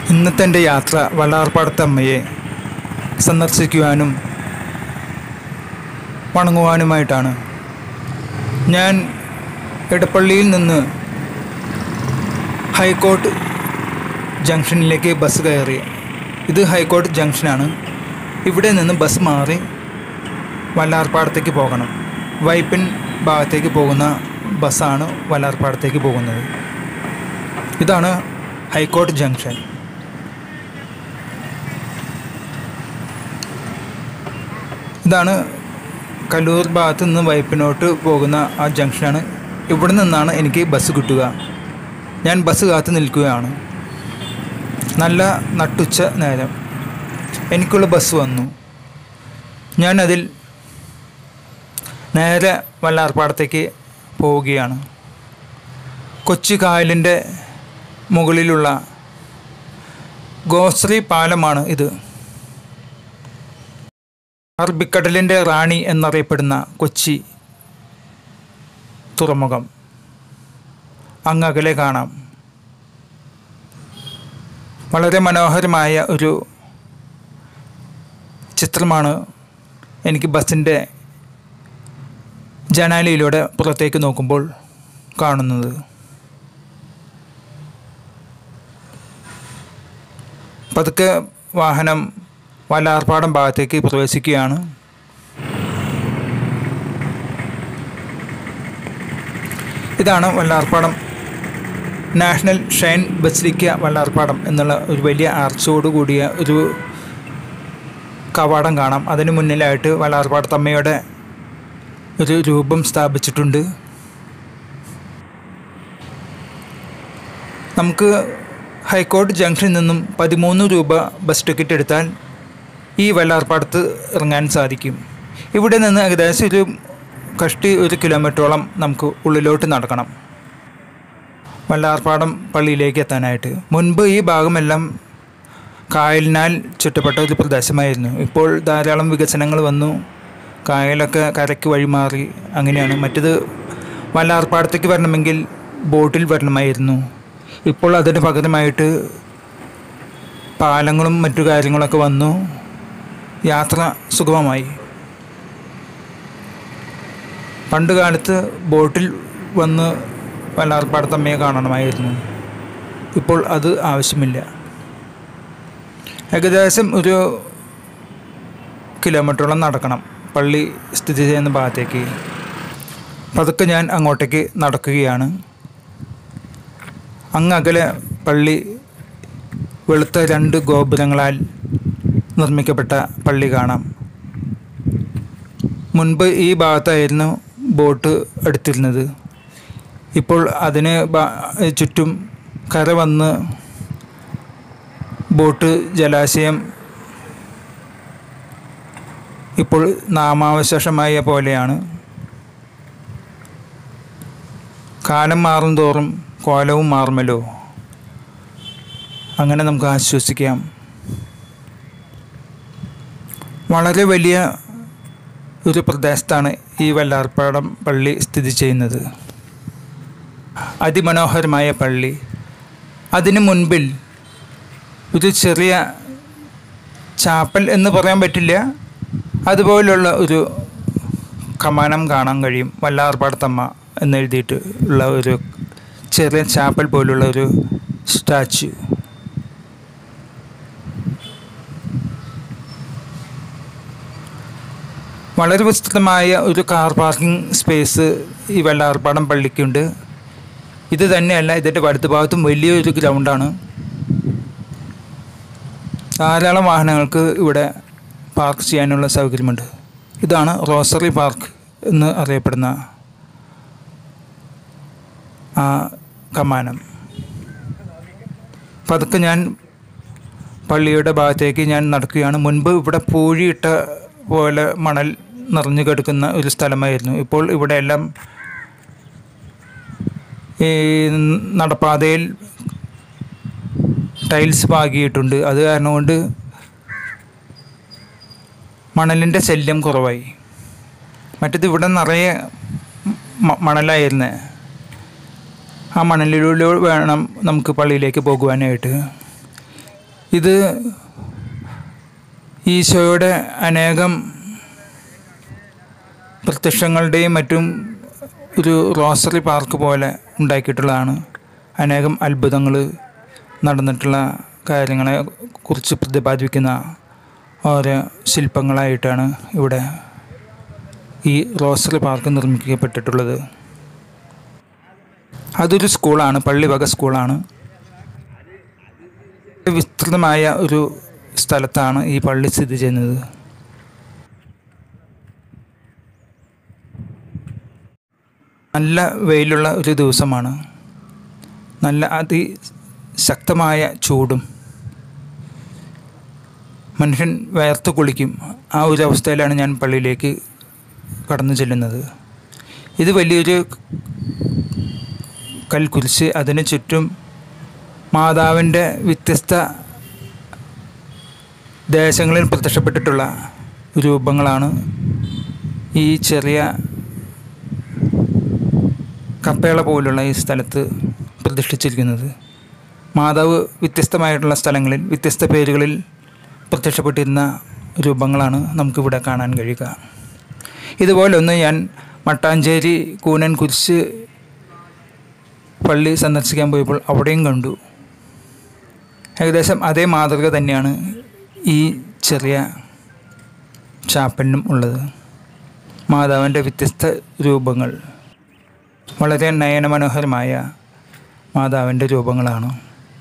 ഇന്നത്തെ എൻ്റെ യാത്ര വള്ളാർപ്പാടത്തെ അമ്മയെ സന്ദർശിക്കുവാനും വണങ്ങുവാനുമായിട്ടാണ് ഞാൻ എടപ്പള്ളിയിൽ നിന്ന് ഹൈക്കോർട്ട് ജംഗ്ഷനിലേക്ക് ബസ് കയറി ഇത് ഹൈക്കോർട്ട് ജംഗ്ഷനാണ് ഇവിടെ നിന്ന് ബസ് മാറി വല്ലാർപ്പാടത്തേക്ക് പോകണം വൈപ്പിൻ ഭാഗത്തേക്ക് പോകുന്ന ബസ്സാണ് വല്ലാർപ്പാടത്തേക്ക് പോകുന്നത് ഇതാണ് ഹൈക്കോർട്ട് ജംഗ്ഷൻ ഇതാണ് കല്ലൂർ ഭാഗത്ത് നിന്ന് വൈപ്പിനോട്ട് പോകുന്ന ആ ജംഗ്ഷനാണ് ഇവിടെ നിന്നാണ് എനിക്ക് ബസ് കിട്ടുക ഞാൻ ബസ് കാത്ത് നിൽക്കുകയാണ് നല്ല നട്ടുച്ച നേരം എനിക്കുള്ള ബസ് വന്നു ഞാൻ അതിൽ നേരെ വല്ലാർപ്പാടത്തേക്ക് പോവുകയാണ് കൊച്ചി കായലിൻ്റെ മുകളിലുള്ള ഗോശ്രീ പാലമാണ് ഇത് അറബിക്കടലിൻ്റെ റാണി എന്നറിയപ്പെടുന്ന കൊച്ചി തുറമുഖം അങ്ങകലെ കാണാം വളരെ മനോഹരമായ ഒരു ചിത്രമാണ് എനിക്ക് ബസ്സിൻ്റെ ജനാലയിലൂടെ പുറത്തേക്ക് നോക്കുമ്പോൾ കാണുന്നത് പതുക്കെ വാഹനം വല്ലാർപ്പാടം ഭാഗത്തേക്ക് പ്രവേശിക്കുകയാണ് ഇതാണ് Vallarpadam national shrine basilica Vallarpadam എന്നുള്ള ഒരു വലിയ ആർച്ചോട് കൂടിയ ഒരു കവാടം കാണാം അതിന് മുന്നിലായിട്ട് വല്ലാർപ്പാടത്തമ്മയുടെ ഒരു രൂപം സ്ഥാപിച്ചിട്ടുണ്ട് നമുക്ക് ഹൈക്കോർട്ട് ജംഗ്ഷനിൽ നിന്നും പതിമൂന്ന് രൂപ ബസ് ടിക്കറ്റ് എടുത്താൽ ഈ വല്ലാർപ്പാടത്ത് ഇറങ്ങാൻ സാധിക്കും ഇവിടെ നിന്ന് ഏകദേശം ഒരു കഷ്ടി ഒരു കിലോമീറ്ററോളം നമുക്ക് ഉള്ളിലോട്ട് നടക്കണം വല്ലാർപ്പാടം പള്ളിയിലേക്ക് എത്താനായിട്ട് മുൻപ് ഈ ഭാഗമെല്ലാം കായലിനാൽ ചുറ്റപ്പെട്ട ഒരു പ്രദേശമായിരുന്നു ഇപ്പോൾ ധാരാളം വികസനങ്ങൾ വന്നു കായലൊക്കെ കരയ്ക്ക് വഴിമാറി അങ്ങനെയാണ് മറ്റത് വല്ലാർപ്പാടത്തേക്ക് വരണമെങ്കിൽ ബോട്ടിൽ വരണമായിരുന്നു ഇപ്പോൾ അതിന് പകരമായിട്ട് പാലങ്ങളും മറ്റു കാര്യങ്ങളൊക്കെ വന്നു യാത്ര സുഗമമായി പണ്ട് കാലത്ത് ബോട്ടിൽ വന്ന് വല്ലാർപ്പാടത്തമ്മയെ കാണണമായിരുന്നു ഇപ്പോൾ അത് ആവശ്യമില്ല ഏകദേശം ഒരു കിലോമീറ്ററോളം നടക്കണം പള്ളി സ്ഥിതി ചെയ്യുന്ന ഭാഗത്തേക്ക് പതുക്കെ ഞാൻ അങ്ങോട്ടേക്ക് നടക്കുകയാണ് അങ്ങകലെ പള്ളി വെളുത്ത രണ്ട് ഗോപുരങ്ങളാൽ നിർമ്മിക്കപ്പെട്ട പള്ളി കാണാം മുൻപ് ഈ ഭാഗത്തായിരുന്നു ബോട്ട് എടുത്തിരുന്നത് ഇപ്പോൾ അതിന് ബ- ചുറ്റും കര വന്ന് ബോട്ട് ജലാശയം ഇപ്പോൾ നാമാവശേഷമായ പോലെയാണ് കാലം മാറും തോറും കോലവും മാറുമല്ലോ അങ്ങനെ നമുക്ക് ആശ്വസിക്കാം വളരെ വലിയ ഒരു പ്രദേശത്താണ് ഈ വല്ലാർപ്പാടം പള്ളി സ്ഥിതി ചെയ്യുന്നത് അതിമനോഹരമായ പള്ളി അതിന് മുൻപിൽ ഒരു ചെറിയ ചാപ്പൽ എന്ന് പറയാൻ പറ്റില്ല അതുപോലുള്ള ഒരു കമാനം കാണാൻ കഴിയും വല്ലാർപ്പാടത്തമ്മ എന്നെഴുതിയിട്ട് ഉള്ള ഒരു ചെറിയ ചാപ്പൽ പോലുള്ള ഒരു സ്റ്റാച്ചു വളരെ വിസ്തൃതമായ ഒരു കാർ പാർക്കിംഗ് സ്പേസ് ഈ വെള്ളാർപ്പാടം പള്ളിക്കുണ്ട് ഇത് തന്നെയല്ല ഇതിൻ്റെ വലത്ത് ഭാഗത്തും വലിയൊരു ഗ്രൗണ്ടാണ് ധാരാളം വാഹനങ്ങൾക്ക് ഇവിടെ പാർക്ക് ചെയ്യാനുള്ള സൗകര്യമുണ്ട് ഇതാണ് റോസറി പാർക്ക് എന്ന് അറിയപ്പെടുന്ന ആ കമാനം പതുക്കെ ഞാൻ പള്ളിയുടെ ഭാഗത്തേക്ക് ഞാൻ നടക്കുകയാണ് മുൻപ് ഇവിടെ പൂഴിയിട്ട പോലെ മണൽ നിറഞ്ഞു കിടക്കുന്ന ഒരു സ്ഥലമായിരുന്നു ഇപ്പോൾ ഇവിടെ എല്ലാം ഈ നടപ്പാതയിൽ ടൈൽസ് പാകിയിട്ടുണ്ട് അത് കാരണം കൊണ്ട് മണലിൻ്റെ ശല്യം കുറവായി മറ്റത് ഇവിടെ നിറയെ മ- മണലായിരുന്നേ ആ മണലിലൂടെ വേണം നമുക്ക് പള്ളിയിലേക്ക് പോകുവാനായിട്ട് ഇത് ഈശോയുടെ അനേകം പ്രത്യക്ഷങ്ങളുടെയും മറ്റും ഒരു റോസറി പാർക്ക് പോലെ ഉണ്ടാക്കിയിട്ടുള്ളതാണ് അനേകം അത്ഭുതങ്ങൾ നടന്നിട്ടുള്ള കാര്യങ്ങളെ കുറിച്ച് പ്രതിപാദിക്കുന്ന ഓരോ ശില്പങ്ങളായിട്ടാണ് ഇവിടെ ഈ റോസറി പാർക്ക് നിർമ്മിക്കപ്പെട്ടിട്ടുള്ളത് അതൊരു സ്കൂളാണ് പള്ളിവക സ്കൂളാണ് വിസ്തൃതമായ ഒരു സ്ഥലത്താണ് ഈ പള്ളി സ്ഥിതി ചെയ്യുന്നത് നല്ല വെയിലുള്ള ഒരു ദിവസമാണ് നല്ല അതിശക്തമായ ചൂടും മനുഷ്യൻ വേർത്ത് കുളിക്കും ആ ഒരു അവസ്ഥയിലാണ് ഞാൻ പള്ളിയിലേക്ക് കടന്നു ചെല്ലുന്നത് ഇത് വലിയൊരു കൽക്കുരിശ് അതിന് ചുറ്റും മാതാവിൻ്റെ വ്യത്യസ്ത ദേശങ്ങളിൽ പ്രത്യക്ഷപ്പെട്ടിട്ടുള്ള രൂപങ്ങളാണ് ഈ ചെറിയ കപ്പേള പോലുള്ള ഈ സ്ഥലത്ത് പ്രതിഷ്ഠിച്ചിരിക്കുന്നത് മാതാവ് വ്യത്യസ്തമായിട്ടുള്ള സ്ഥലങ്ങളിൽ വ്യത്യസ്ത പേരുകളിൽ പ്രത്യക്ഷപ്പെട്ടിരുന്ന രൂപങ്ങളാണ് നമുക്കിവിടെ കാണാൻ കഴിയുക ഇതുപോലൊന്ന് ഞാൻ മട്ടാഞ്ചേരി കൂനൻ കുരിശ് പള്ളി സന്ദർശിക്കാൻ പോയപ്പോൾ അവിടെയും കണ്ടു ഏകദേശം അതേ മാതൃക തന്നെയാണ് ഈ ചെറിയ ചാപ്പലിനും ഉള്ളത് മാതാവിൻ്റെ വ്യത്യസ്ത രൂപങ്ങൾ വളരെ നയനമനോഹരമായ മാതാവിൻ്റെ രൂപങ്ങളാണ്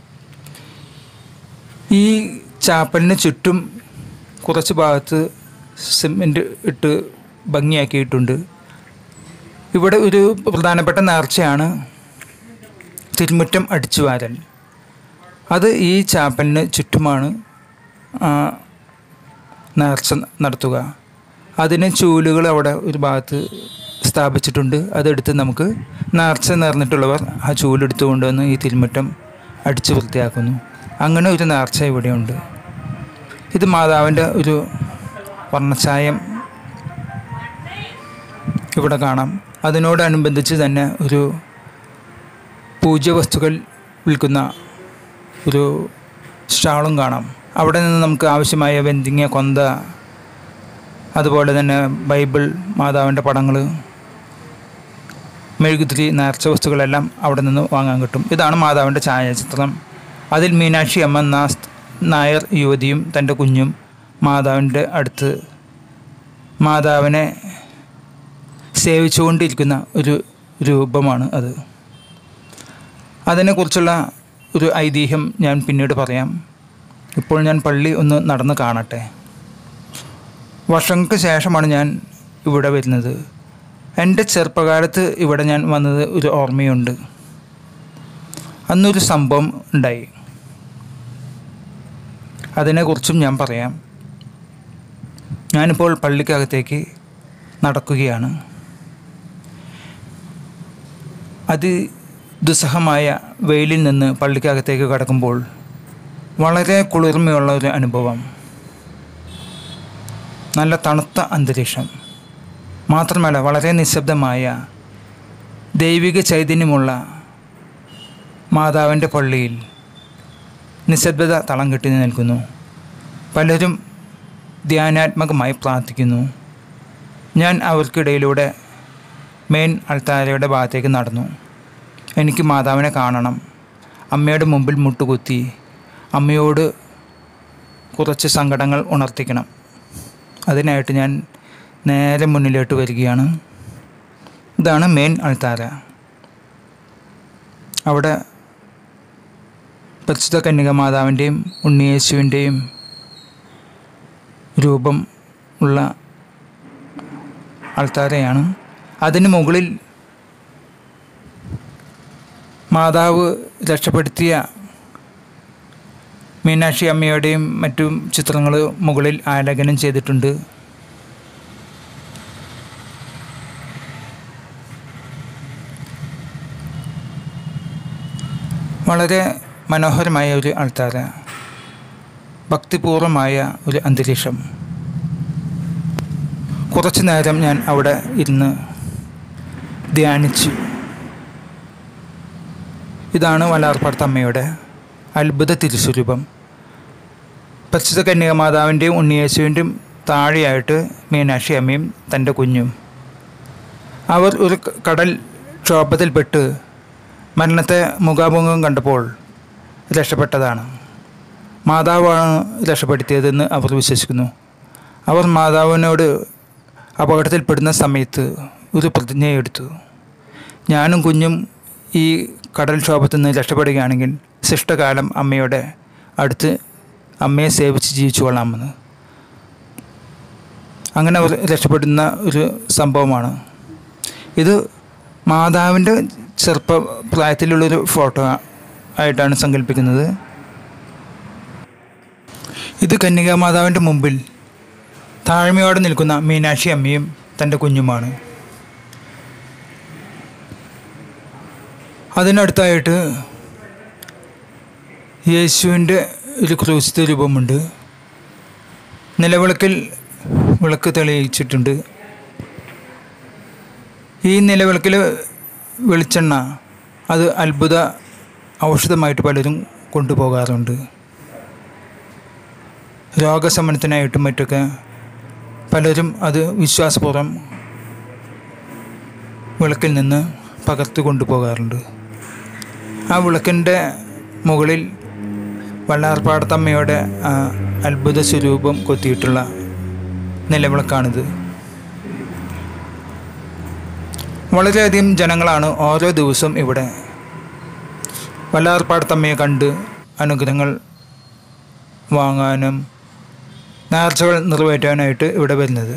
ഈ ചാപ്പലിന് ചുറ്റും കുറച്ച് ഭാഗത്ത് സിമെൻറ്റ് ഇട്ട് ഭംഗിയാക്കിയിട്ടുണ്ട് ഇവിടെ ഒരു പ്രധാനപ്പെട്ട നേർച്ചയാണ് തിരുമുറ്റം അടിച്ചു വാരൽ അത് ഈ ചാപ്പലിന് ചുറ്റുമാണ് ആ, നേർച്ച നടത്തുക അതിന് ചൂലുകൾ അവിടെ ഒരു ഭാഗത്ത് സ്ഥാപിച്ചിട്ടുണ്ട് അതെടുത്ത് നമുക്ക് നേർച്ച നേർന്നിട്ടുള്ളവർ ആ ചൂലെടുത്ത് കൊണ്ടുവന്ന് ഈ തിരുമുറ്റം അടിച്ചു വൃത്തിയാക്കുന്നു അങ്ങനെ ഒരു നേർച്ച ഇവിടെയുണ്ട് ഇത് മാതാവിൻ്റെ ഒരു വർണ്ണച്ചായം ഇവിടെ കാണാം അതിനോടനുബന്ധിച്ച് തന്നെ ഒരു പൂജ്യ വസ്തുക്കൾ വിൽക്കുന്ന ഒരു സ്റ്റാളും കാണാം അവിടെ നിന്ന് നമുക്ക് ആവശ്യമായ വെന്തിങ്ങ കൊന്ത അതുപോലെ തന്നെ ബൈബിൾ മാതാവിൻ്റെ പടങ്ങൾ മെഴുകുതിരി നേർച്ച വസ്തുക്കളെല്ലാം അവിടെ നിന്ന് വാങ്ങാൻ കിട്ടും ഇതാണ് മാതാവിൻ്റെ ഛായാചിത്രം അതിൽ മീനാക്ഷി അമ്മ നാസ് നായർ യുവതിയും തൻ്റെ കുഞ്ഞും മാതാവിൻ്റെ അടുത്ത് മാതാവിനെ സേവിച്ചുകൊണ്ടിരിക്കുന്ന ഒരു രൂപമാണ് അത് അതിനെക്കുറിച്ചുള്ള ഒരു ഐതിഹ്യം ഞാൻ പിന്നീട് പറയാം ഇപ്പോൾ ഞാൻ പള്ളി ഒന്ന് നടന്ന് കാണട്ടെ വർഷങ്ങൾക്ക് ശേഷമാണ് ഞാൻ ഇവിടെ വരുന്നത് എൻ്റെ ചെറുപ്പകാലത്ത് ഇവിടെ ഞാൻ വന്നത് ഒരു ഓർമ്മയുണ്ട് അന്നൊരു സംഭവം ഉണ്ടായി അതിനെക്കുറിച്ചും ഞാൻ പറയാം ഞാനിപ്പോൾ പള്ളിക്കകത്തേക്ക് നടക്കുകയാണ് അതി ദുസ്സഹമായ വെയിലിൽ നിന്ന് പള്ളിക്കകത്തേക്ക് കടക്കുമ്പോൾ വളരെ കുളിർമയുള്ള ഒരു അനുഭവം നല്ല തണുത്ത അന്തരീക്ഷം മാത്രമല്ല വളരെ നിശബ്ദമായ ദൈവിക ചൈതന്യമുള്ള മാതാവിൻ്റെ പള്ളിയിൽ നിശബ്ദത തളം കെട്ടി നിൽക്കുന്നു പലരും ധ്യാനാത്മകമായി പ്രാർത്ഥിക്കുന്നു ഞാൻ അവർക്കിടയിലൂടെ മെയിൻ അൾത്താരയുടെ ഭാഗത്തേക്ക് നടന്നു എനിക്ക് മാതാവിനെ കാണണം അമ്മയുടെ മുമ്പിൽ മുട്ടുകുത്തി അമ്മയോട് കുറച്ച് സങ്കടങ്ങൾ ഉണർത്തിക്കണം അതിനായിട്ട് ഞാൻ നേരെ മുന്നിലോട്ട് വരികയാണ് ഇതാണ് മെയിൻ അൾത്താര അവിടെ പരിശുദ്ധ കന്യക മാതാവിൻ്റെയും ഉണ്ണിയേശുവിൻ്റെയും രൂപം ഉള്ള അൾത്താരയാണ് അതിന് മുകളിൽ മാതാവ് രക്ഷപ്പെടുത്തിയ മീനാക്ഷി അമ്മയുടെയും മറ്റും ചിത്രങ്ങൾ മുകളിൽ ആലേഖനം ചെയ്തിട്ടുണ്ട് വളരെ മനോഹരമായ ഒരു അൾത്താര ഭക്തിപൂർവമായ ഒരു അന്തരീക്ഷം കുറച്ചു നേരം ഞാൻ അവിടെ ഇരുന്ന് ധ്യാനിച്ചു ഇതാണ് വലാർപ്പാടത്തമ്മയുടെ അത്ഭുത തിരുസ്വരൂപം പരിശുദ്ധ കന്യക മാതാവിൻ്റെയും ഉണ്ണിയേശുവിൻ്റെയും താഴെയായിട്ട് മീനാക്ഷി അമ്മയും തൻ്റെ കുഞ്ഞും അവർ ഒരു ക- കടൽ ക്ഷോഭത്തിൽപ്പെട്ട് മരണത്തെ മുഖാമുഖം കണ്ടപ്പോൾ രക്ഷപ്പെട്ടതാണ് മാതാവാണ് രക്ഷപ്പെടുത്തിയതെന്ന് അവർ വിശ്വസിക്കുന്നു അവർ മാതാവിനോട് അപകടത്തിൽപ്പെടുന്ന സമയത്ത് ഒരു പ്രതിജ്ഞയെടുത്തു ഞാനും കുഞ്ഞും ഈ കടൽക്ഷോഭത്തിൽ നിന്ന് രക്ഷപ്പെടുകയാണെങ്കിൽ ശിഷ്ടകാലം അമ്മയുടെ അടുത്ത് അമ്മയെ സേവിച്ച് ജീവിച്ചുകൊള്ളാമെന്ന് അങ്ങനെ അവർ രക്ഷപ്പെടുന്ന ഒരു സംഭവമാണ് ഇത് മാതാവിൻ്റെ ചെറുപ്പ പ്രായത്തിലുള്ളൊരു ഫോട്ടോ ആയിട്ടാണ് സങ്കല്പിക്കുന്നത് ഇത് കന്യകാ മാതാവിൻ്റെ മുമ്പിൽ താഴ്മയോടെ നിൽക്കുന്ന മീനാക്ഷി അമ്മയും തൻ്റെ കുഞ്ഞുമാണ് അതിനടുത്തായിട്ട് യേശുവിൻ്റെ ഒരു ക്രൂശിത രൂപമുണ്ട് നിലവിളക്കിൽ വിളക്ക് തെളിയിച്ചിട്ടുണ്ട് ഈ നിലവിളക്കിൽ വെളിച്ചെണ്ണ അത് അത്ഭുത ഔഷധമായിട്ട് പലരും കൊണ്ടുപോകാറുണ്ട് രോഗശമനത്തിനായിട്ടും മറ്റൊക്കെ പലരും അത് വിശ്വാസപൂർവ്വം വിളക്കിൽ നിന്ന് പകർത്തി കൊണ്ടുപോകാറുണ്ട് ആ വിളക്കിൻ്റെ മുകളിൽ വള്ളാർപ്പാടത്തമ്മയുടെ ആ അത്ഭുത സ്വരൂപം കൊത്തിയിട്ടുള്ള നിലവിളക്കാണിത് വളരെയധികം ജനങ്ങളാണ് ഓരോ ദിവസവും ഇവിടെ വല്ലാർപ്പാടത്തമ്മയെ കണ്ട് അനുഗ്രഹങ്ങൾ വാങ്ങാനും നേർച്ചകൾ നിറവേറ്റാനായിട്ട് ഇവിടെ വരുന്നത്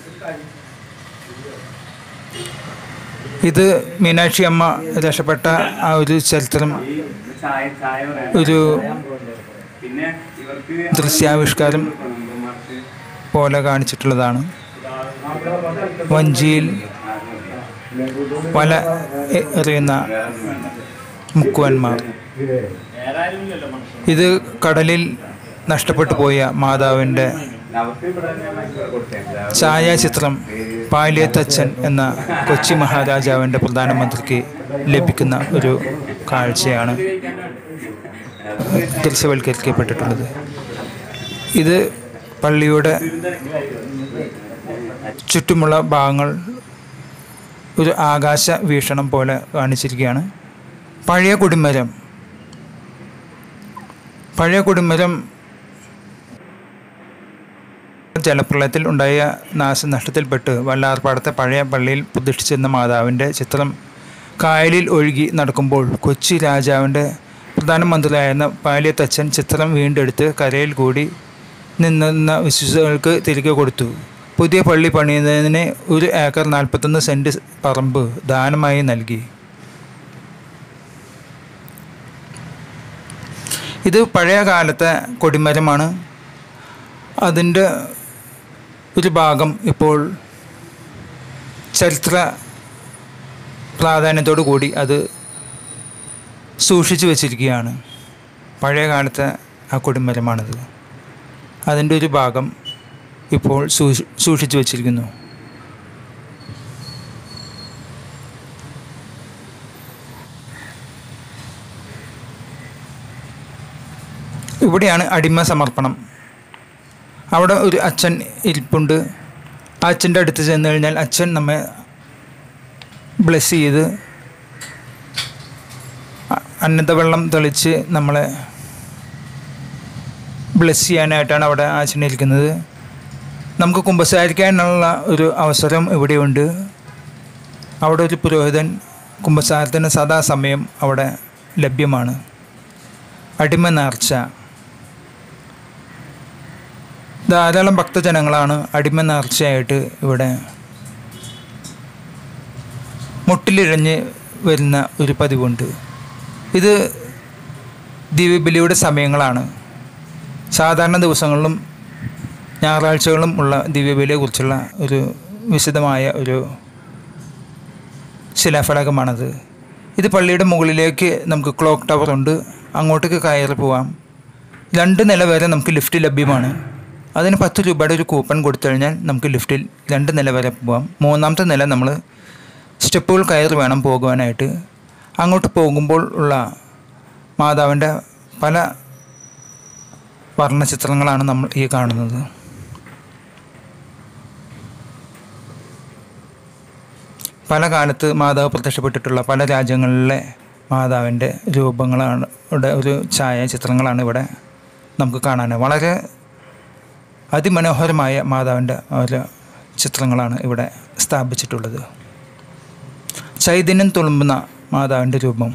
ഇത് മീനാക്ഷി അമ്മ രക്ഷപ്പെട്ട ആ ഒരു ചരിത്രം ചായ ചായ പറയാം ഒരു പിന്നെ ഇവർക്ക് ദൃശ്യാവിഷ്കാരം പോലെ കാണിച്ചിട്ടുള്ളതാണ് വഞ്ചിയിൽ വല എ- എറിയുന്ന മുക്കുവന്മാർ ഇത് കടലിൽ നഷ്ടപ്പെട്ടു പോയ മാതാവിൻ്റെ അവർക്ക് ഇവിടെ തന്നെ മൈക്രോ കൊടുത്തേ ഛായാചിത്രം പാലിയത്തച്ഛൻ എന്ന കൊച്ചി മഹാരാജാവിൻ്റെ പ്രധാനമന്ത്രിക്ക് ലഭിക്കുന്ന ഒരു കാഴ്ചയാണ് ദൃശ്യവൽക്കരിക്കപ്പെട്ടിട്ടുള്ളത് ഇത് പള്ളിയുടെ ചുറ്റുമുള്ള ഭാഗങ്ങൾ ഒരു ആകാശ വീക്ഷണം പോലെ കാണിച്ചിരിക്കുകയാണ് പഴയ കുടിമരം പഴയ കുടിമരം ജലപ്രളയത്തിൽ ഉണ്ടായ നാശനഷ്ടത്തിൽപ്പെട്ട് വല്ലാർപ്പാടത്തെ പഴയ പള്ളിയിൽ പ്രതിഷ്ഠിച്ചിരുന്ന മാതാവിൻ്റെ ചിത്രം കായലിൽ ഒഴുകി നടക്കുമ്പോൾ കൊച്ചി രാജാവിൻ്റെ പ്രധാനമന്ത്രിയായിരുന്ന പാലിയത്തച്ഛൻ ചിത്രം വീണ്ടെടുത്ത് കരയിൽ കൂടി നിന്ന വിശ്വാസികൾക്ക് തിരികെ കൊടുത്തു പുതിയ പള്ളി പണിയുന്നതിന് ഒരു ഏക്കർ നാൽപ്പത്തൊന്ന് സെൻറ്റ് പറമ്പ് ദാനമായി നൽകി ഇത് പഴയ കാലത്തെ കൊടിമരമാണ് അതിൻ്റെ ഒരു ഭാഗം ഇപ്പോൾ ചരിത്ര പ്രാധാന്യത്തോടു കൂടി അത് സൂക്ഷിച്ചു വച്ചിരിക്കുകയാണ് പഴയ കാലത്തെ ആ കൊടിമരമാണിത് അതിൻ്റെ ഒരു ഭാഗം ഇപ്പോൾ സൂക്ഷി സൂക്ഷിച്ചു വച്ചിരിക്കുന്നു ഇവിടെയാണ് അടിമ സമർപ്പണം അവിടെ ഒരു അച്ഛൻ ഇരിപ്പുണ്ട് ആ അച്ഛൻ്റെ അടുത്ത് ചെന്ന് കഴിഞ്ഞാൽ അച്ഛൻ നമ്മെ ബ്ലെസ് ചെയ്ത് അ- അന്നദവെള്ളം തെളിച്ച് നമ്മളെ ബ്ലെസ് ചെയ്യാനായിട്ടാണ് അവിടെ ആ അച്ഛൻ ഇരിക്കുന്നത് നമുക്ക് കുമ്പസാരിക്കാനുള്ള ഒരു അവസരം ഇവിടെയുണ്ട് അവിടെ ഒരു പുരോഹിതൻ കുമ്പസാരത്തിന് സദാസമയം അവിടെ ലഭ്യമാണ് അടിമ നേർച്ച ധാരാളം ഭക്തജനങ്ങളാണ് അടിമ നേർച്ചയായിട്ട് ഇവിടെ മുട്ടിലിഴഞ്ഞ് വരുന്ന ഒരു പതിവുണ്ട് ഇത് ദിവ്യബലിയുടെ സമയങ്ങളാണ് സാധാരണ ദിവസങ്ങളിലും ഞായറാഴ്ചകളും ഉള്ള ദിവ്യബലിയെക്കുറിച്ചുള്ള ഒരു വിശദമായ ഒരു ശിലാഫലകമാണത് ഇത് പള്ളിയുടെ മുകളിലേക്ക് നമുക്ക് ക്ലോക്ക് ടവർ ഉണ്ട് അങ്ങോട്ടേക്ക് കയറി പോവാം രണ്ട് നില വരെ നമുക്ക് ലിഫ്റ്റ് ലഭ്യമാണ് അതിന് പത്ത് രൂപയുടെ ഒരു കൂപ്പൺ കൊടുത്തു കഴിഞ്ഞാൽ നമുക്ക് ലിഫ്റ്റിൽ രണ്ട് നില വരെ പോവാം മൂന്നാമത്തെ നില നമ്മൾ സ്റ്റെപ്പുകൾ കയറി വേണം പോകുവാനായിട്ട് അങ്ങോട്ട് പോകുമ്പോൾ ഉള്ള മാതാവിൻ്റെ പല വർണ്ണചിത്രങ്ങളാണ് നമ്മൾ ഈ കാണുന്നത് പല കാലത്ത് മാതാവ് പ്രത്യക്ഷപ്പെട്ടിട്ടുള്ള പല രാജ്യങ്ങളിലെ മാതാവിൻ്റെ രൂപങ്ങളാണ് ഇവിടെ ഒരു ഛായാചിത്രങ്ങളാണ് ഇവിടെ നമുക്ക് കാണാൻ വളരെ അതിമനോഹരമായ മാതാവിൻ്റെ ഓരോ ചിത്രങ്ങളാണ് ഇവിടെ സ്ഥാപിച്ചിട്ടുള്ളത് ചൈതന്യം തുളുമ്പുന്ന മാതാവിൻ്റെ രൂപം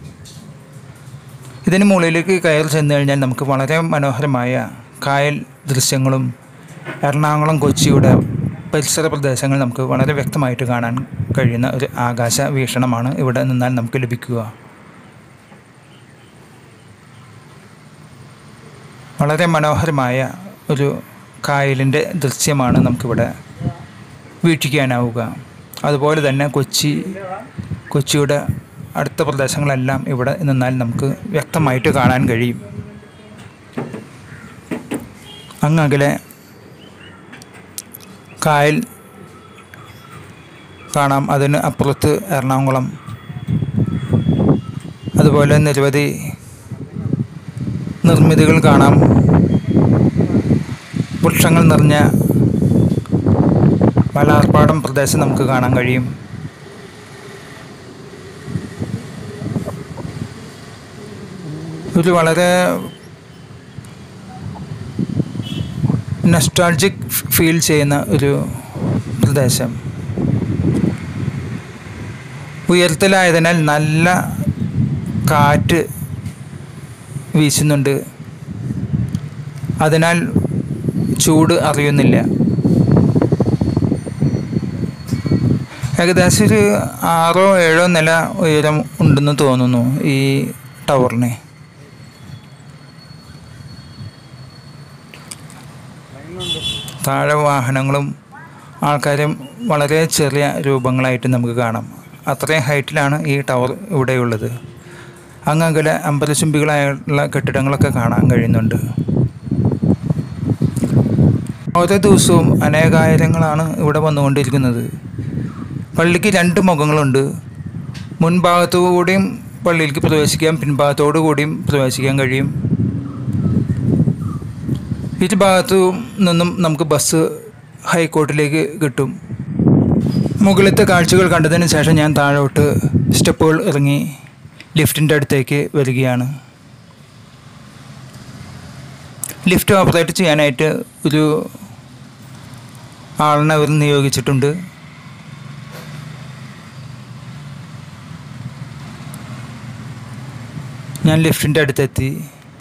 ഇതിന് മുകളിലേക്ക് കയറി ചെന്ന് കഴിഞ്ഞാൽ നമുക്ക് വളരെ മനോഹരമായ കായൽ ദൃശ്യങ്ങളും എറണാകുളം കൊച്ചിയുടെ പരിസര പ്രദേശങ്ങൾ നമുക്ക് വളരെ വ്യക്തമായിട്ട് കാണാൻ കഴിയുന്ന ഒരു ആകാശ വീക്ഷണമാണ് ഇവിടെ നിന്നാൽ നമുക്ക് ലഭിക്കുക വളരെ മനോഹരമായ ഒരു കായലിൻ്റെ ദൃശ്യമാണ് നമുക്കിവിടെ വീക്ഷിക്കാനാവുക അതുപോലെ തന്നെ കൊച്ചി കൊച്ചിയുടെ അടുത്ത പ്രദേശങ്ങളെല്ലാം ഇവിടെ നിന്നാൽ നമുക്ക് വ്യക്തമായിട്ട് കാണാൻ കഴിയും അങ്ങകലെ കായൽ കാണാം അതിന് അപ്പുറത്ത് എറണാകുളം അതുപോലെ നിരവധി നിർമ്മിതികൾ കാണാം വൃക്ഷങ്ങൾ നിറഞ്ഞ മലാർപ്പാടം പ്രദേശം നമുക്ക് കാണാൻ കഴിയും ഒരു വളരെ നെസ്റ്റാൾജിക് ഫീൽ ചെയ്യുന്ന ഒരു പ്രദേശം ഉയർത്തലായതിനാൽ നല്ല കാറ്റ് വീശുന്നുണ്ട് അതിനാൽ ചൂട് അറിയുന്നില്ല ഏകദേശം ഒരു ആറോ ഏഴോ നില ഉയരം ഉണ്ടെന്ന് തോന്നുന്നു ഈ ടവറിന് താഴെ വാഹനങ്ങളും ആൾക്കാരും വളരെ ചെറിയ രൂപങ്ങളായിട്ട് നമുക്ക് കാണാം അത്രയും ഹൈറ്റിലാണ് ഈ ടവർ ഇവിടെയുള്ളത് അങ്ങകലെ അമ്പലചുംബികളായുള്ള കെട്ടിടങ്ങളൊക്കെ കാണാൻ കഴിയുന്നുണ്ട് ഓരോ ദിവസവും അനേകായിരങ്ങളാണ് ഇവിടെ വന്നുകൊണ്ടിരിക്കുന്നത് പള്ളിക്ക് രണ്ട് മുഖങ്ങളുണ്ട് മുൻഭാഗത്തു കൂടിയും പള്ളിയിലേക്ക് പ്രവേശിക്കാം പിൻഭാഗത്തോടു കൂടിയും പ്രവേശിക്കാൻ കഴിയും ഇരു ഭാഗത്തു നിന്നും നമുക്ക് ബസ് ഹൈക്കോർട്ടിലേക്ക് കിട്ടും മുകളിലത്തെ കാഴ്ചകൾ കണ്ടതിന് ശേഷം ഞാൻ താഴോട്ട് സ്റ്റെപ്പുകൾ ഇറങ്ങി ലിഫ്റ്റിൻ്റെ അടുത്തേക്ക് വരികയാണ് ലിഫ്റ്റ് ഓപ്പറേറ്റ് ചെയ്യാനായിട്ട് ഒരു ആളിനെ അവർ നിയോഗിച്ചിട്ടുണ്ട് ഞാൻ ലിഫ്റ്റിൻ്റെ അടുത്തെത്തി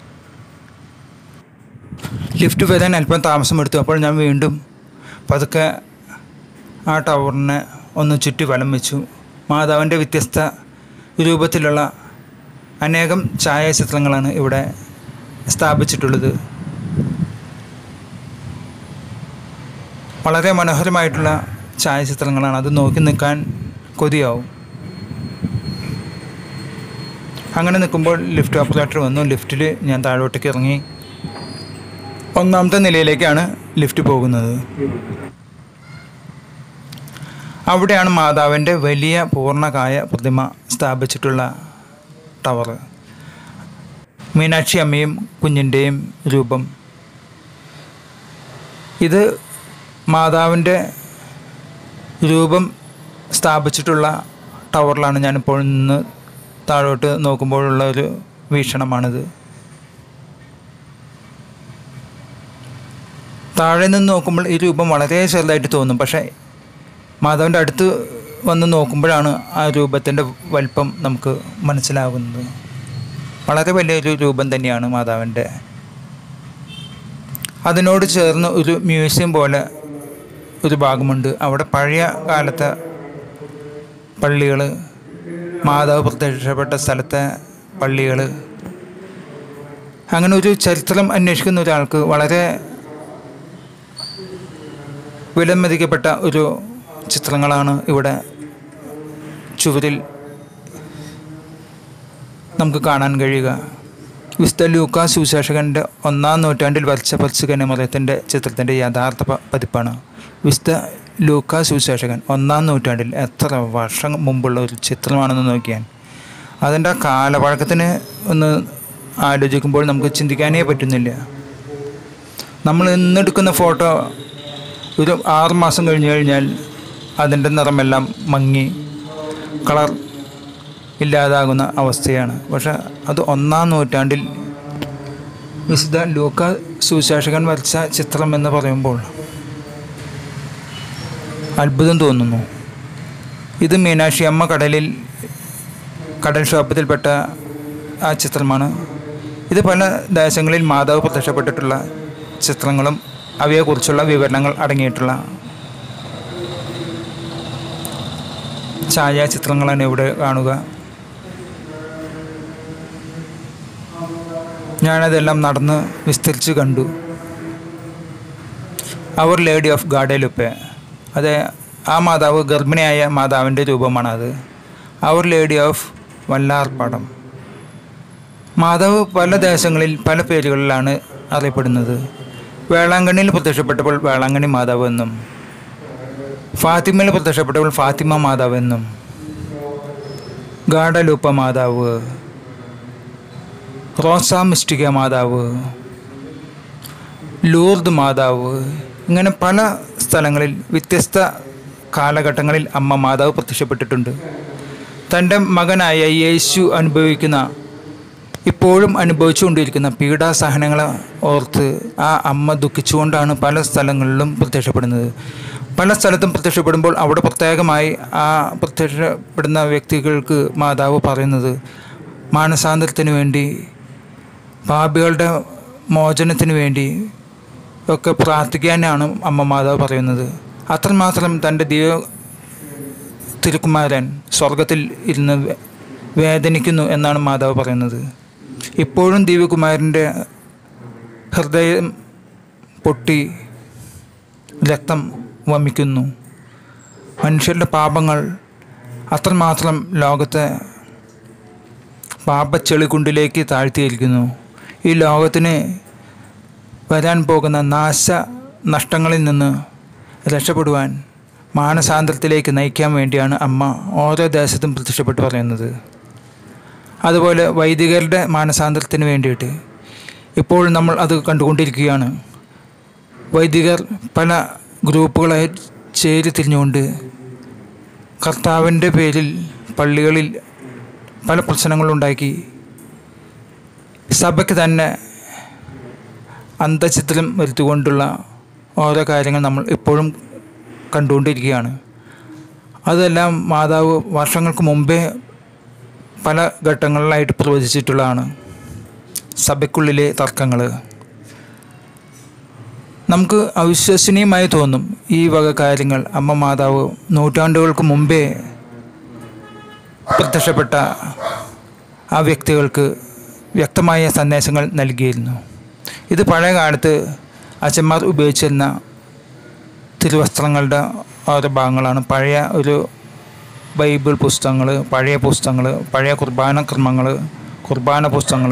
ലിഫ്റ്റ് വരാൻ അല്പം താമസമെടുത്തു അപ്പോൾ ഞാൻ വീണ്ടും പതുക്കെ ആ ടവറിനെ ഒന്ന് ചുറ്റി വലം വെച്ചു മാതാവിൻ്റെ വ്യത്യസ്ത രൂപത്തിലുള്ള അനേകം ഛായാചിത്രങ്ങളാണ് ഇവിടെ സ്ഥാപിച്ചിട്ടുള്ളത് വളരെ മനോഹരമായിട്ടുള്ള ഛായാചിത്രങ്ങളാണ് അത് നോക്കി നിൽക്കാൻ കൊതിയാവും അങ്ങനെ നിൽക്കുമ്പോൾ ലിഫ്റ്റ് ഓപ്പറേറ്റർ വന്നു ലിഫ്റ്റിൽ ഞാൻ താഴോട്ടേക്ക് ഇറങ്ങി ഒന്നാമത്തെ നിലയിലേക്കാണ് ലിഫ്റ്റ് പോകുന്നത് അവിടെയാണ് മാതാവിൻ്റെ വലിയ പൂർണ്ണകായ പ്രതിമ സ്ഥാപിച്ചിട്ടുള്ള ടവർ മീനാക്ഷി അമ്മയും കുഞ്ഞിൻ്റെയും രൂപം ഇത് മാതാവിൻ്റെ രൂപം സ്ഥാപിച്ചിട്ടുള്ള ടവറിലാണ് ഞാനിപ്പോൾ നിന്ന് താഴോട്ട് നോക്കുമ്പോഴുള്ള ഒരു വീക്ഷണമാണിത് താഴെ നിന്ന് നോക്കുമ്പോൾ ഈ രൂപം വളരെ ചെറുതായിട്ട് തോന്നും പക്ഷേ മാധവൻ്റെ അടുത്ത് വന്ന് നോക്കുമ്പോഴാണ് ആ രൂപത്തിൻ്റെ വലിപ്പം നമുക്ക് മനസ്സിലാകുന്നത് വളരെ വലിയൊരു രൂപം തന്നെയാണ് മാതാവിൻ്റെ അതിനോട് ചേർന്ന് ഒരു മ്യൂസിയം പോലെ ഒരു ഭാഗമുണ്ട് അവിടെ പഴയ കാലത്തെ പള്ളികൾ മാതാവ് പ്രത്യക്ഷപ്പെട്ട സ്ഥലത്തെ പള്ളികൾ അങ്ങനെ ഒരു ചരിത്രം അന്വേഷിക്കുന്ന ഒരാൾക്ക് വളരെ വിലമതിക്കപ്പെട്ട ഒരു ചിത്രങ്ങളാണ് ഇവിടെ ചുവരിൽ നമുക്ക് കാണാൻ കഴിയുക വിശുദ്ധ ലൂക്കാ സുവിശേഷകൻ്റെ ഒന്നാം നൂറ്റാണ്ടിൽ വരച്ച പരിശുകനമറയത്തിൻ്റെ ചിത്രത്തിൻ്റെ യഥാർത്ഥ പ- പതിപ്പാണ് വിശുദ്ധ ലൂക്കാ സുവിശേഷകൻ ഒന്നാം നൂറ്റാണ്ടിൽ എത്ര വർഷം മുമ്പുള്ള ഒരു ചിത്രമാണെന്ന് നോക്കിയാൽ അതിൻ്റെ കാലപഴക്കത്തിന് ഒന്ന് ആലോചിക്കുമ്പോൾ നമുക്ക് ചിന്തിക്കാനേ പറ്റുന്നില്ല നമ്മൾ ഇന്നെടുക്കുന്ന ഫോട്ടോ ഒരു ആറ് മാസം കഴിഞ്ഞ് കഴിഞ്ഞാൽ അതിൻ്റെ നിറമെല്ലാം മങ്ങി കളർ ഇല്ലാതാകുന്ന അവസ്ഥയാണ് പക്ഷെ അത് ഒന്നാം നൂറ്റാണ്ടിൽ വിശുദ്ധ ലൂക്ക സുശേഷകൻ വരച്ച ചിത്രം എന്ന് പറയുമ്പോൾ അത്ഭുതം തോന്നുന്നു ഇത് മീനാക്ഷി അമ്മ കടലിൽ കടൽ ക്ഷോഭത്തിൽപ്പെട്ട ആ ചിത്രമാണ് ഇത് പല ദേശങ്ങളിൽ മാതാവ് പ്രത്യക്ഷപ്പെട്ടിട്ടുള്ള ചിത്രങ്ങളും അവയെക്കുറിച്ചുള്ള വിവരണങ്ങൾ അടങ്ങിയിട്ടുള്ള ഛായാചിത്രങ്ങളാണ് ഇവിടെ കാണുക ഞാനതെല്ലാം നടന്ന് വിസ്തരിച്ച് കണ്ടു അവർ ലേഡി ഓഫ് ഗാഡേലുപ്പെ അത് ആ മാതാവ് ഗർഭിണിയായ മാതാവിൻ്റെ രൂപമാണത് അവർ ലേഡി ഓഫ് വല്ലാർപ്പാടം മാതാവ് പല ദേശങ്ങളിൽ പല പേരുകളിലാണ് അറിയപ്പെടുന്നത് വേളാങ്കണ്ണിയിൽ പ്രത്യക്ഷപ്പെട്ടപ്പോൾ വേളാങ്കണ്ണി മാതാവ് എന്നും ഫാത്തിമയിൽ പ്രത്യക്ഷപ്പെട്ടപ്പോൾ ഫാത്തിമ മാതാവ് എന്നും ഗാഡലൂപ്പ മാതാവ് റോസ മിസ്റ്റിക മാതാവ് ലൂർദ് മാതാവ് ഇങ്ങനെ പല സ്ഥലങ്ങളിൽ വ്യത്യസ്ത കാലഘട്ടങ്ങളിൽ അമ്മ മാതാവ് പ്രത്യക്ഷപ്പെട്ടിട്ടുണ്ട് തൻ്റെ മകനായ യേശു അനുഭവിക്കുന്ന ഇപ്പോഴും അനുഭവിച്ചുകൊണ്ടിരിക്കുന്ന പീഡാസഹനങ്ങളെ ഓർത്ത് ആ അമ്മ ദുഃഖിച്ചുകൊണ്ടാണ് പല സ്ഥലങ്ങളിലും പ്രത്യക്ഷപ്പെടുന്നത് പല സ്ഥലത്തും പ്രത്യക്ഷപ്പെടുമ്പോൾ അവിടെ പ്രത്യേകമായി ആ പ്രത്യക്ഷപ്പെടുന്ന വ്യക്തികൾക്ക് മാതാവ് പറയുന്നത് മാനസാന്തരത്തിന് വേണ്ടി പാപികളുടെ മോചനത്തിന് വേണ്ടി ഒക്കെ പ്രാർത്ഥിക്കാനാണ് അമ്മ മാതാവ് പറയുന്നത് അത്രമാത്രം തൻ്റെ ദൈവ തിരുക്കുമാരൻ സ്വർഗത്തിൽ ഇരുന്ന് വേ- വേദനിക്കുന്നു എന്നാണ് മാതാവ് പറയുന്നത് ഇപ്പോഴും ദിവ്യകുമാരൻ്റെ ഹൃദയം പൊട്ടി രക്തം വമിക്കുന്നു മനുഷ്യരുടെ പാപങ്ങൾ അത്രമാത്രം ലോകത്തെ പാപച്ചെളികുണ്ടിലേക്ക് താഴ്ത്തിയിരിക്കുന്നു ഈ ലോകത്തിന് വരാൻ പോകുന്ന നാശ നഷ്ടങ്ങളിൽ നിന്ന് രക്ഷപ്പെടുവാൻ മാനസാന്തരത്തിലേക്ക് നയിക്കാൻ വേണ്ടിയാണ് അമ്മ ഓരോ ദേശത്തും പ്രത്യക്ഷപ്പെട്ട് പറയുന്നത് അതുപോലെ വൈദികരുടെ മാനസാന്തരത്തിന് വേണ്ടിയിട്ട് ഇപ്പോൾ നമ്മൾ അത് കണ്ടുകൊണ്ടിരിക്കുകയാണ് വൈദികർ പല ഗ്രൂപ്പുകളായി ചേരി തിരിഞ്ഞുകൊണ്ട് കർത്താവിൻ്റെ പേരിൽ പള്ളികളിൽ പല പ്രശ്നങ്ങളുണ്ടാക്കി സഭയ്ക്ക് തന്നെ അന്തചിത്രം വരുത്തിക്കൊണ്ടുള്ള ഓരോ കാര്യങ്ങൾ നമ്മൾ ഇപ്പോഴും കണ്ടുകൊണ്ടിരിക്കുകയാണ് അതെല്ലാം മാതാവ് വർഷങ്ങൾക്ക് മുമ്പേ പല ഘട്ടങ്ങളിലായിട്ട് പ്രവചിച്ചിട്ടുള്ളതാണ് സഭയ്ക്കുള്ളിലെ തർക്കങ്ങൾ നമുക്ക് അവിശ്വസനീയമായി തോന്നും ഈ വക കാര്യങ്ങൾ അമ്മ മാതാവ് നൂറ്റാണ്ടുകൾക്ക് മുമ്പേ പ്രത്യക്ഷപ്പെട്ട ആ വ്യക്തികൾക്ക് വ്യക്തമായ സന്ദേശങ്ങൾ നൽകിയിരുന്നു ഇത് പഴയ കാലത്ത് അച്ഛന്മാർ ഉപയോഗിച്ചിരുന്ന തിരുവസ്ത്രങ്ങളുടെ ഓരോ ഭാഗങ്ങളാണ് പഴയ ഒരു ബൈബിൾ പുസ്തകങ്ങൾ പഴയ പുസ്തകങ്ങൾ പഴയ കുർബാന ക്രമങ്ങൾ കുർബാന പുസ്തകങ്ങൾ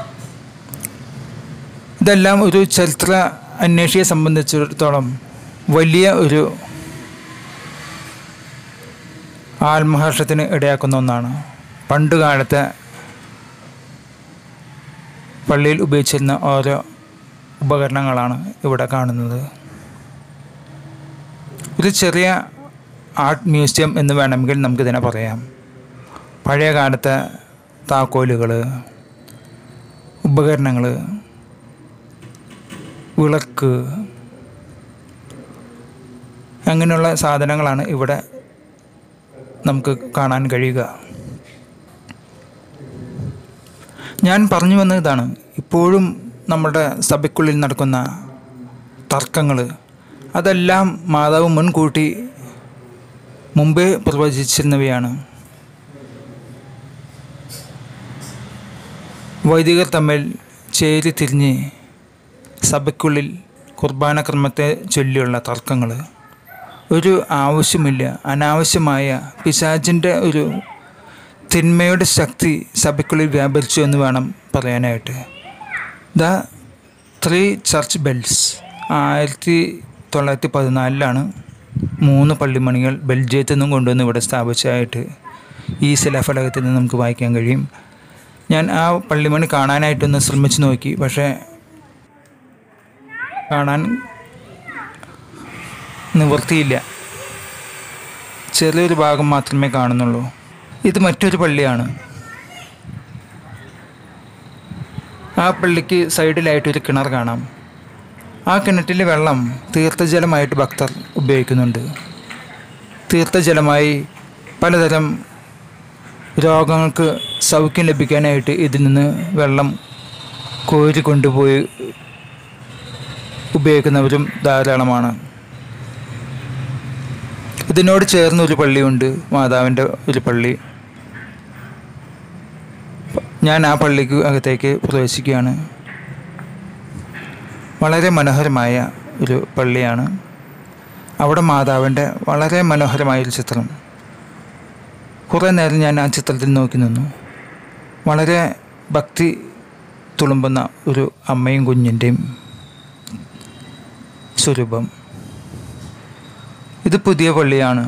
ഇതെല്ലാം ഒരു ചരിത്ര അന്വേഷിയെ സംബന്ധിച്ചിടത്തോളം വലിയ ഒരു ആത്മഹർഷത്തിന് ഇടയാക്കുന്ന ഒന്നാണ് പണ്ട് കാലത്തെ പള്ളിയിൽ ഉപയോഗിച്ചിരുന്ന ഓരോ ഉപകരണങ്ങളാണ് ഇവിടെ കാണുന്നത് ഒരു ചെറിയ ആർട്ട് മ്യൂസിയം എന്ന് വേണമെങ്കിൽ നമുക്കിതിനെ പറയാം പഴയ കാലത്തെ താക്കോലുകൾ ഉപകരണങ്ങൾ വിളക്ക് അങ്ങനെയുള്ള സാധനങ്ങളാണ് ഇവിടെ നമുക്ക് കാണാൻ കഴിയുക ഞാൻ പറഞ്ഞു വന്നത് ഇതാണ് ഇപ്പോഴും നമ്മുടെ സഭയ്ക്കുള്ളിൽ നടക്കുന്ന തർക്കങ്ങൾ അതെല്ലാം മാതാവ് മുൻകൂട്ടി മുമ്പേ പ്രവചിച്ചിരുന്നവയാണ് വൈദികർ തമ്മിൽ ചേരി തിരിഞ്ഞ് സഭയ്ക്കുള്ളിൽ കുർബാന ക്രമത്തെ ചൊല്ലിയുള്ള തർക്കങ്ങൾ ഒരു ആവശ്യമില്ല അനാവശ്യമായ പിശാചിൻ്റെ ഒരു തിന്മയുടെ ശക്തി സഭയ്ക്കുള്ളിൽ വ്യാപരിച്ചു എന്ന് വേണം പറയാനായിട്ട് ദ ത്രീ ചർച്ച് ബെൽസ് ആയിരത്തി തൊള്ളായിരത്തി പതിനാലിലാണ് മൂന്ന് പള്ളിമണികൾ ബെൽജിയത്തിൽ നിന്നും കൊണ്ടുവന്ന് ഇവിടെ സ്ഥാപിച്ചതായിട്ട് ഈ ശിലാഫലകത്തിൽ നിന്ന് നമുക്ക് വായിക്കാൻ കഴിയും ഞാൻ ആ പള്ളിമണി കാണാനായിട്ടൊന്ന് ശ്രമിച്ചു നോക്കി പക്ഷേ കാണാൻ നിവൃത്തിയില്ല ചെറിയൊരു ഭാഗം മാത്രമേ കാണുന്നുള്ളൂ ഇത് മറ്റൊരു പള്ളിയാണ് ആ പള്ളിക്ക് സൈഡിലായിട്ടൊരു കിണർ കാണാം ആ കിണറ്റിലെ വെള്ളം തീർത്ഥജലമായിട്ട് ഭക്തർ ഉപയോഗിക്കുന്നുണ്ട് തീർത്ഥജലമായി പലതരം രോഗങ്ങൾക്ക് സൗഖ്യം ലഭിക്കാനായിട്ട് ഇതിൽ നിന്ന് വെള്ളം കോരി കൊണ്ടുപോയി ഉപയോഗിക്കുന്നവരും ധാരാളമാണ് ഇതിനോട് ചേർന്ന് ഒരു പള്ളിയുണ്ട് മാതാവിൻ്റെ ഒരു പള്ളി ഞാൻ ആ പള്ളിക്ക് അകത്തേക്ക് പ്രവേശിക്കുകയാണ് വളരെ മനോഹരമായ ഒരു പള്ളിയാണ് അവിടെ മാതാവിൻ്റെ വളരെ മനോഹരമായൊരു ചിത്രം കുറേ നേരം ഞാൻ ആ ചിത്രത്തിൽ നോക്കി നിന്നു വളരെ ഭക്തി തുളുമ്പുന്ന ഒരു അമ്മയും കുഞ്ഞിൻ്റെയും സ്വരൂപം ഇത് പുതിയ പള്ളിയാണ്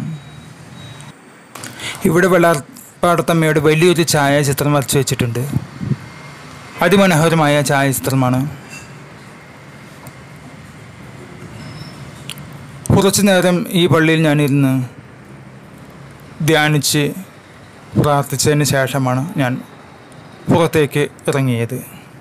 ഇവിടെ വെള്ളാർപ്പാടത്തമ്മയുടെ വലിയൊരു ഛായാചിത്രം വരച്ചു വെച്ചിട്ടുണ്ട് അതിമനോഹരമായ ഛായാചിത്രമാണ് കുറച്ചു നേരം ഈ പള്ളിയിൽ ഞാനിരുന്ന് ധ്യാനിച്ച് പ്രാർത്ഥിച്ചതിന് ശേഷമാണ് ഞാൻ പുറത്തേക്ക് ഇറങ്ങിയത്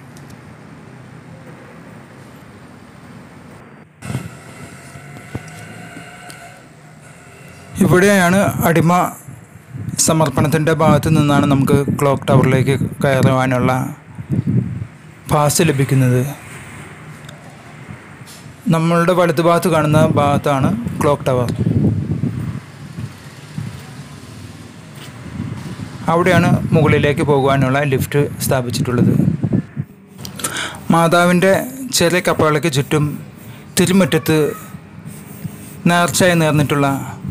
ഇവിടെയാണ് അടിമ സമർപ്പണത്തിൻ്റെ ഭാഗത്ത് നിന്നാണ് നമുക്ക് ക്ലോക്ക് ടവറിലേക്ക് കയറുവാനുള്ള പാസ് ലഭിക്കുന്നത് നമ്മളുടെ വലതു ഭാഗത്ത് കാണുന്ന ഭാഗത്താണ് ക്ലോക്ക് ടവർ അവിടെയാണ് മുകളിലേക്ക് പോകുവാനുള്ള ലിഫ്റ്റ് സ്ഥാപിച്ചിട്ടുള്ളത് മാതാവിൻ്റെ ചെറിയ കപ്പകൾക്ക് ചുറ്റും തിരുമുറ്റത്ത് നേർച്ചയായി നേർന്നിട്ടുള്ള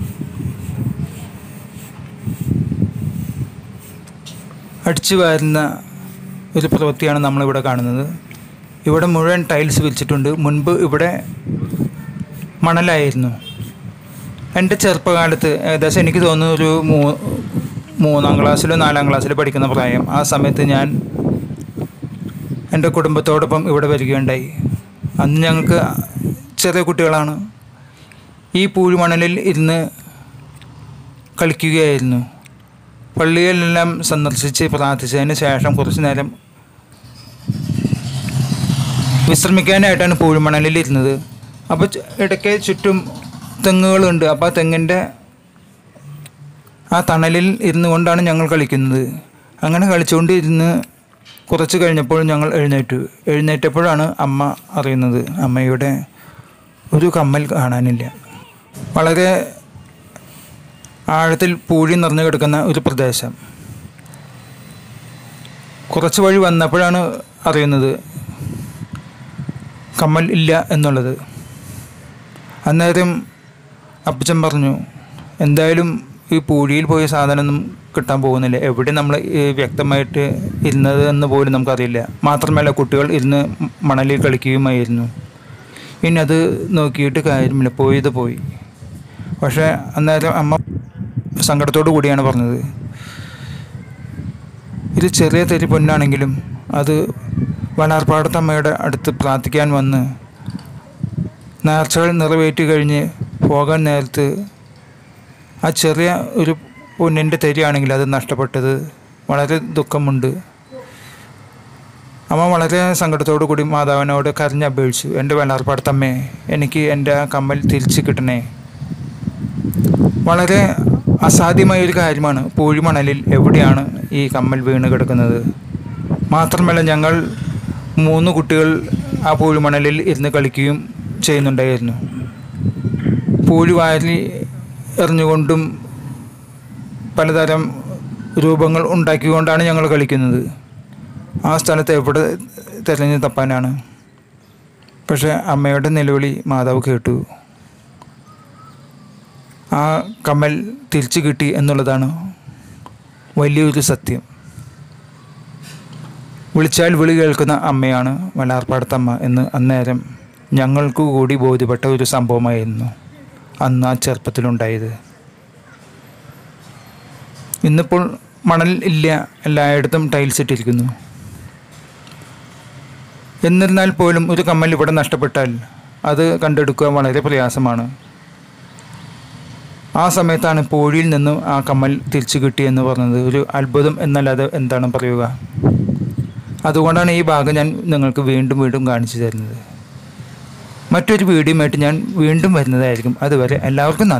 അടിച്ചു വാരുന്ന ഒരു പ്രവൃത്തിയാണ് നമ്മളിവിടെ കാണുന്നത് ഇവിടെ മുഴുവൻ ടൈൽസ് വിരിച്ചിട്ടുണ്ട് മുൻപ് ഇവിടെ മണലായിരുന്നു എൻ്റെ ചെറുപ്പകാലത്ത് ഏകദേശം എനിക്ക് തോന്നുന്നു ഒരു മൂ മൂന്നാം ക്ലാസ്സിലോ നാലാം ക്ലാസ്സിലോ പഠിക്കുന്ന പ്രായം ആ സമയത്ത് ഞാൻ എൻ്റെ കുടുംബത്തോടൊപ്പം ഇവിടെ വരികയുണ്ടായി അന്ന് ഞങ്ങൾക്ക് ചെറിയ കുട്ടികളാണ് ഈ പൂഴിമണലിൽ ഇരുന്ന് കളിക്കുകയായിരുന്നു പള്ളികളിലെല്ലാം സന്ദർശിച്ച് പ്രാർത്ഥിച്ചതിന് ശേഷം കുറച്ചു നേരം വിശ്രമിക്കാനായിട്ടാണ് പൂഴിമണലിൽ ഇരുന്നത് അപ്പോൾ ചു- ഇടയ്ക്ക് ചുറ്റും തെങ്ങുകളുണ്ട് അപ്പോൾ ആ തെങ്ങിൻ്റെ ആ തണലിൽ ഇരുന്നു കൊണ്ടാണ് ഞങ്ങൾ കളിക്കുന്നത് അങ്ങനെ കളിച്ചുകൊണ്ട് ഇരുന്ന് കുറച്ച് കഴിഞ്ഞപ്പോൾ ഞങ്ങൾ എഴുന്നേറ്റു എഴുന്നേറ്റപ്പോഴാണ് അമ്മ അറിയുന്നത് അമ്മയുടെ ഒരു കമ്മൽ കാണാനില്ല വളരെ ആഴത്തിൽ പൂഴി നിറഞ്ഞു കിടക്കുന്ന ഒരു പ്രദേശം കുറച്ച് വഴി വന്നപ്പോഴാണ് അറിയുന്നത് കമ്മൽ ഇല്ല എന്നുള്ളത് അന്നേരം അപ്പച്ചൻ പറഞ്ഞു എന്തായാലും ഈ പൂഴിയിൽ പോയ സാധനമൊന്നും കിട്ടാൻ പോകുന്നില്ല എവിടെ നമ്മൾ ഈ വ്യക്തമായിട്ട് ഇരുന്നത് എന്ന് പോലും നമുക്കറിയില്ല മാത്രമല്ല കുട്ടികൾ ഇരുന്ന് മണലിൽ കളിക്കുകയുമായിരുന്നു ഇനി അത് നോക്കിയിട്ട് കാര്യമില്ല പോയത് പോയി പക്ഷേ അന്നേരം അമ്മ സങ്കടത്തോടു കൂടിയാണ് പറഞ്ഞത് ഇത് ചെറിയ തെരി പൊന്നാണെങ്കിലും അത് വനാർപ്പാടത്തമ്മയുടെ അടുത്ത് പ്രാർത്ഥിക്കാൻ വന്ന് നേർച്ചകൾ നിറവേറ്റി കഴിഞ്ഞ് പോകാൻ നേരത്ത് ആ ചെറിയ ഒരു പൊന്നിൻ്റെ തരിയാണെങ്കിൽ അത് നഷ്ടപ്പെട്ടത് വളരെ ദുഃഖമുണ്ട് അമ്മ വളരെ സങ്കടത്തോടു കൂടി മാതാവിനോട് കരഞ്ഞപേക്ഷിച്ചു എൻ്റെ വെള്ളാർപ്പാടത്തമ്മേ എനിക്ക് എൻ്റെ ആ കമ്മൽ തിരിച്ച് കിട്ടണേ വളരെ അസാധ്യമായ ഒരു കാര്യമാണ് പൂഴിമണലിൽ എവിടെയാണ് ഈ കമ്മൽ വീണ് കിടക്കുന്നത് മാത്രമല്ല ഞങ്ങൾ മൂന്ന് കുട്ടികൾ ആ പൂഴിമണലിൽ ഇരുന്ന് കളിക്കുകയും ചെയ്യുന്നുണ്ടായിരുന്നു പൂഴി വാരി എറിഞ്ഞുകൊണ്ടും പലതരം രൂപങ്ങൾ ഉണ്ടാക്കിക്കൊണ്ടാണ് ഞങ്ങൾ കളിക്കുന്നത് ആ സ്ഥലത്ത് എവിടെ തിരഞ്ഞു തപ്പാനാണ് പക്ഷേ അമ്മയുടെ നിലവിളി മാതാവ് കേട്ടു ആ കമ്മൽ തിരിച്ചു കിട്ടി എന്നുള്ളതാണ് വലിയൊരു സത്യം വിളിച്ചാൽ വിളി കേൾക്കുന്ന അമ്മയാണ് വല്ലാർപ്പാടത്തമ്മ എന്ന് അന്നേരം ഞങ്ങൾക്ക് കൂടി ബോധ്യപ്പെട്ട ഒരു സംഭവമായിരുന്നു അന്ന് ആ ചെറുപ്പത്തിലുണ്ടായത് ഇന്നിപ്പോൾ മണൽ ഇല്ല എല്ലായിടത്തും ടൈൽസ് ഇട്ടിരിക്കുന്നു എന്നിരുന്നാൽ പോലും ഒരു കമ്മൽ ഇവിടെ നഷ്ടപ്പെട്ടാൽ അത് കണ്ടെടുക്കുക വളരെ പ്രയാസമാണ് ആ സമയത്താണ് പൂഴിയിൽ നിന്നും ആ കമ്മൽ തിരിച്ചു കിട്ടിയെന്ന് പറഞ്ഞത് ഒരു അത്ഭുതം എന്നല്ലാതെ എന്താണ് പറയുക അതുകൊണ്ടാണ് ഈ ഭാഗം ഞാൻ നിങ്ങൾക്ക് വീണ്ടും വീണ്ടും കാണിച്ചു തരുന്നത് മറ്റൊരു വീഡിയോയുമായിട്ട് ഞാൻ വീണ്ടും വരുന്നതായിരിക്കും അതുവരെ എല്ലാവർക്കും നന്ദി